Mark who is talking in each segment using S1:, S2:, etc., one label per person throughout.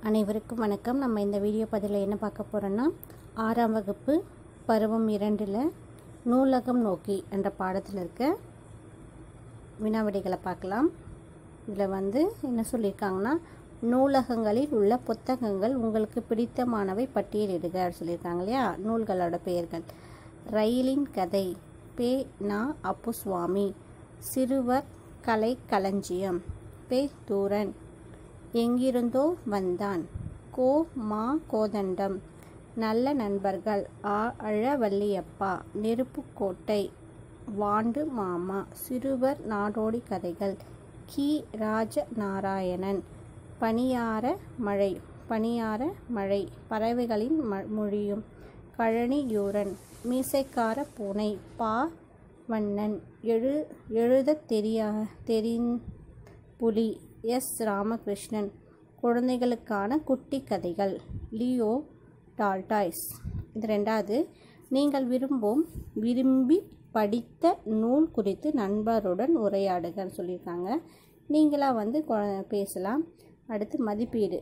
S1: அனைவருக்கும் வணக்கம் நம்ம இந்த வீடியோ பதிவில் என்ன பார்க்க போகிறோன்னா ஆறாம் வகுப்பு பருவம் இரண்டில் நூலகம் நோக்கி என்ற பாடத்தில் இருக்க வினாவிடைகளை பார்க்கலாம் இதில் வந்து என்ன சொல்லியிருக்காங்கன்னா நூலகங்களில் உள்ள புத்தகங்கள் உங்களுக்கு பிடித்தமானவை பட்டியலிடுக அப்படின்னு சொல்லியிருக்காங்க இல்லையா நூல்களோட பெயர்கள் ரயிலின் கதை பே நா அப்புசுவாமி சிறுவர் கலை களஞ்சியம் பே தூரன் எங்கிருந்தோ வந்தான் கோ மா கோதண்டம் நல்ல நண்பர்கள் ஆ அழவல்லியப்பா நெருப்புக்கோட்டை வாண்டு மாமா சிறுவர் நாடோடி கதைகள் கி ராஜ நாராயணன் பணியார மழை பணியார மழை பறவைகளின் ம மொழியும் கழனியூரன் மீசைக்கார பூனை பா வண்ணன் எழு எழுதத் தெரியா தெரிந் புலி எஸ் ராமகிருஷ்ணன் குழந்தைகளுக்கான குட்டி கதைகள் லியோ டால்டாய்ஸ் இது ரெண்டாவது நீங்கள் விரும்பும் விரும்பி படித்த நூல் குறித்து நண்பருடன் உரையாடுகன்னு சொல்லியிருக்காங்க நீங்களாக வந்து கொ- பேசலாம் அடுத்து மதிப்பீடு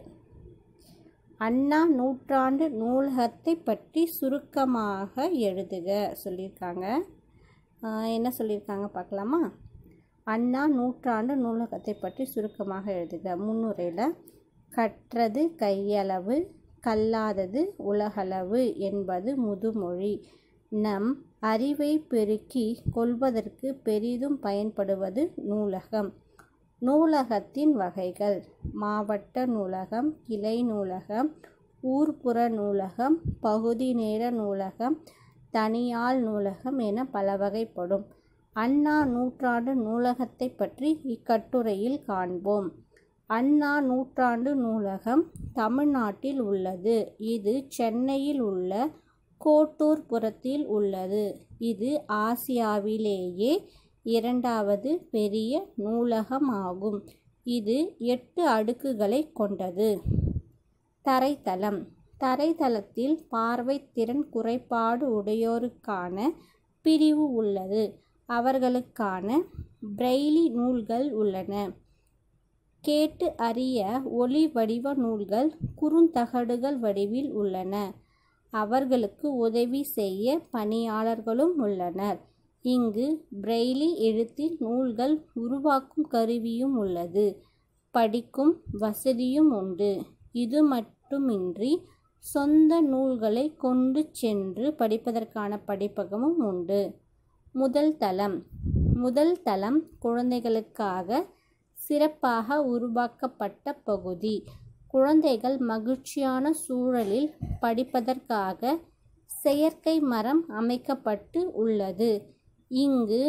S1: அண்ணா நூற்றாண்டு நூலகத்தை பற்றி சுருக்கமாக எழுதுக சொல்லியிருக்காங்க ஆஹ் என்ன சொல்லியிருக்காங்க பார்க்கலாமா அண்ணா நூற்றாண்டு நூலகத்தை பற்றி சுருக்கமாக எழுதுக முன்னுரையில் கற்றது கையளவு கல்லாதது உலகளவு என்பது முதுமொழி நம் அறிவை பெருக்கி கொள்வதற்கு பெரிதும் பயன்படுவது நூலகம் நூலகத்தின் வகைகள் மாவட்ட நூலகம் கிளை நூலகம் ஊர்ப்புற நூலகம் பகுதி நேர நூலகம் தனியார் நூலகம் என பல வகைப்படும் அண்ணா நூற்றாண்டு நூலகத்தை பற்றி இக்கட்டுரையில் காண்போம் அண்ணா நூற்றாண்டு நூலகம் தமிழ்நாட்டில் உள்ளது இது சென்னையில் உள்ள கோட்டூர்புரத்தில் உள்ளது இது ஆசியாவிலேயே இரண்டாவது பெரிய நூலகமாகும் இது எட்டு அடுக்குகளை கொண்டது தரைத்தளம் தரைத்தளத்தில் பார்வைத்திறன் குறைபாடு உடையோருக்கான பிரிவு உள்ளது அவர்களுக்கான பிரெய்லி நூல்கள் உள்ளன கேட்டு அறிய ஒளி வடிவ நூல்கள் குறுந்தகடுகள் வடிவில் உள்ளன அவர்களுக்கு உதவி செய்ய பணியாளர்களும் உள்ளனர் இங்கு பிரெய்லி எழுத்தில் நூல்கள் உருவாக்கும் கருவியும் உள்ளது படிக்கும் வசதியும் உண்டு இது மட்டுமின்றி சொந்த நூல்களை கொண்டு சென்று படிப்பதற்கான படிப்பகமும் உண்டு முதல் தளம் முதல் தளம் குழந்தைகளுக்காக சிறப்பாக உருவாக்கப்பட்ட பகுதி குழந்தைகள் மகிழ்ச்சியான சூழலில் படிப்பதற்காக செயற்கை மரம் அமைக்கப்பட்டு உள்ளது இங்கு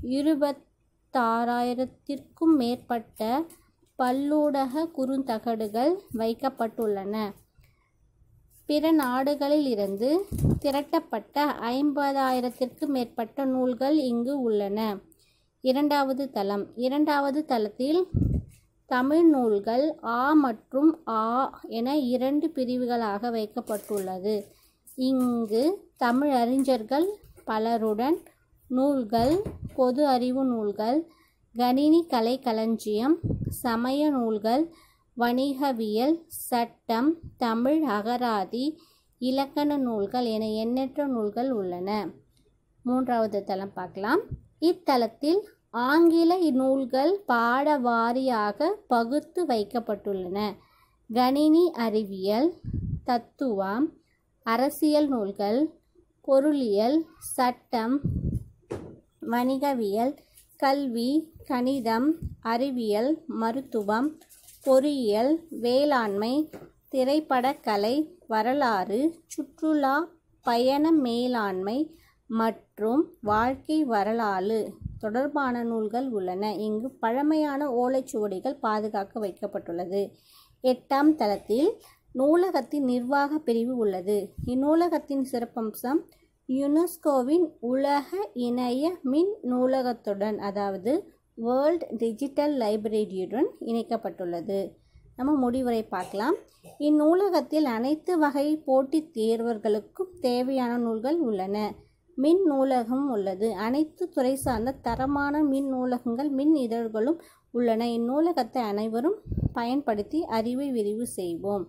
S1: இருபத்தாறாயிரத்திற்கும் மேற்பட்ட பல்லூடக குறுந்தகடுகள் வைக்கப்பட்டுள்ளன பிற நாடுகளில் இருந்து திரட்டப்பட்ட ஐம்பதாயிரத்திற்கு மேற்பட்ட நூல்கள் இங்கு உள்ளன இரண்டாவது தளம் இரண்டாவது தளத்தில் தமிழ் நூல்கள் ஆ மற்றும் ஆ என இரண்டு பிரிவுகளாக வைக்கப்பட்டுள்ளது இங்கு தமிழ் அறிஞர்கள் பலருடன் நூல்கள் பொது அறிவு நூல்கள் கணினி கலை களஞ்சியம் சமய நூல்கள் வணிகவியல் சட்டம் தமிழ் அகராதி இலக்கண நூல்கள் என எண்ணற்ற நூல்கள் உள்ளன மூன்றாவது தளம் பார்க்கலாம் இத்தலத்தில் ஆங்கில நூல்கள் பாட வாரியாக பகுத்து வைக்கப்பட்டுள்ளன கணினி அறிவியல் தத்துவம் அரசியல் நூல்கள் பொருளியல் சட்டம் வணிகவியல் கல்வி கணிதம் அறிவியல் மருத்துவம் பொறியியல் வேளாண்மை திரைப்படக்கலை வரலாறு சுற்றுலா பயண மேலாண்மை மற்றும் வாழ்க்கை வரலாறு தொடர்பான நூல்கள் உள்ளன இங்கு பழமையான ஓலைச்சுவடிகள் பாதுகாக்க வைக்கப்பட்டுள்ளது எட்டாம் தளத்தில் நூலகத்தின் நிர்வாக பிரிவு உள்ளது இந்நூலகத்தின் சிறப்பம்சம் யுனெஸ்கோவின் உலக இணைய மின் நூலகத்துடன் அதாவது வேர்ல்ட் டிஜிட்டல் லைப்ரரியுடன் இணைக்கப்பட்டுள்ளது நம்ம முடிவுரை பார்க்கலாம் இந்நூலகத்தில் அனைத்து வகை போட்டித் தேர்வர்களுக்கும் தேவையான நூல்கள் உள்ளன மின் நூலகம் உள்ளது அனைத்து துறை சார்ந்த தரமான மின் நூலகங்கள் மின் இதழ்களும் உள்ளன இந்நூலகத்தை அனைவரும் பயன்படுத்தி அறிவை விரிவு செய்வோம்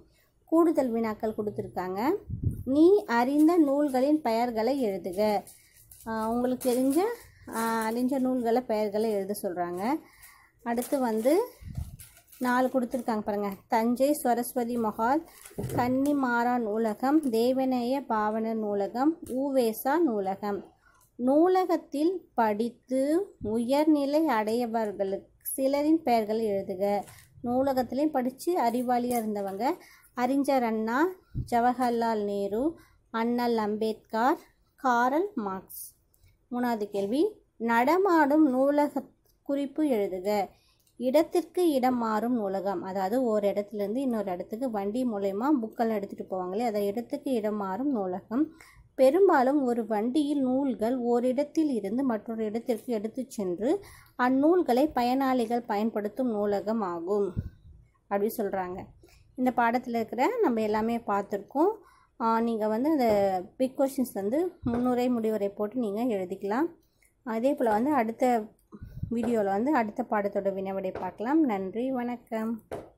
S1: கூடுதல் வினாக்கள் கொடுத்துருக்காங்க நீ அறிந்த நூல்களின் பெயர்களை எழுதுக ஆஹ் உங்களுக்கு தெரிஞ்ச ஆஹ் அறிஞ்ச நூல்களை பெயர்களை எழுத சொல்கிறாங்க அடுத்து வந்து நாலு கொடுத்துருக்காங்க பாருங்கள் தஞ்சை சரஸ்வதி மஹால் கன்னிமாரா நூலகம் தேவநேய பாவனர் நூலகம் ஊவேசா நூலகம் நூலகத்தில் படித்து உயர்நிலை அடையவர்களுக்கு சிலரின் பெயர்களை எழுதுக நூலகத்திலையும் படித்து அறிவாளியாக இருந்தவங்க அறிஞர் அண்ணா ஜவஹர்லால் நேரு அண்ணல் அம்பேத்கர் காரல் மார்க்ஸ் மூணாவது கேள்வி நடமாடும் நூலக குறிப்பு எழுதுக இடத்திற்கு இடம் மாறும் நூலகம் அதாவது ஒரு இடத்துலேருந்து இன்னொரு இடத்துக்கு வண்டி மூலயமா புக்கெல்லாம் எடுத்துகிட்டு போவாங்களே அதை இடத்துக்கு இடம் மாறும் நூலகம் பெரும்பாலும் ஒரு வண்டியில் நூல்கள் ஓரிடத்தில் இருந்து மற்றொரு இடத்திற்கு எடுத்துச் சென்று அந்நூல்களை பயனாளிகள் பயன்படுத்தும் நூலகம் ஆகும் அப்படி சொல்கிறாங்க இந்த பாடத்தில் இருக்கிற நம்ம எல்லாமே பார்த்துருக்கோம் நீங்கள் வந்து அந்த பிக் கொஷின்ஸ் வந்து முன்னுரை முடிவுரை போட்டு நீங்கள் எழுதிக்கலாம் அதே போல் வந்து அடுத்த வீடியோவில் வந்து அடுத்த பாடத்தோட வினாவிடை பார்க்கலாம் நன்றி வணக்கம்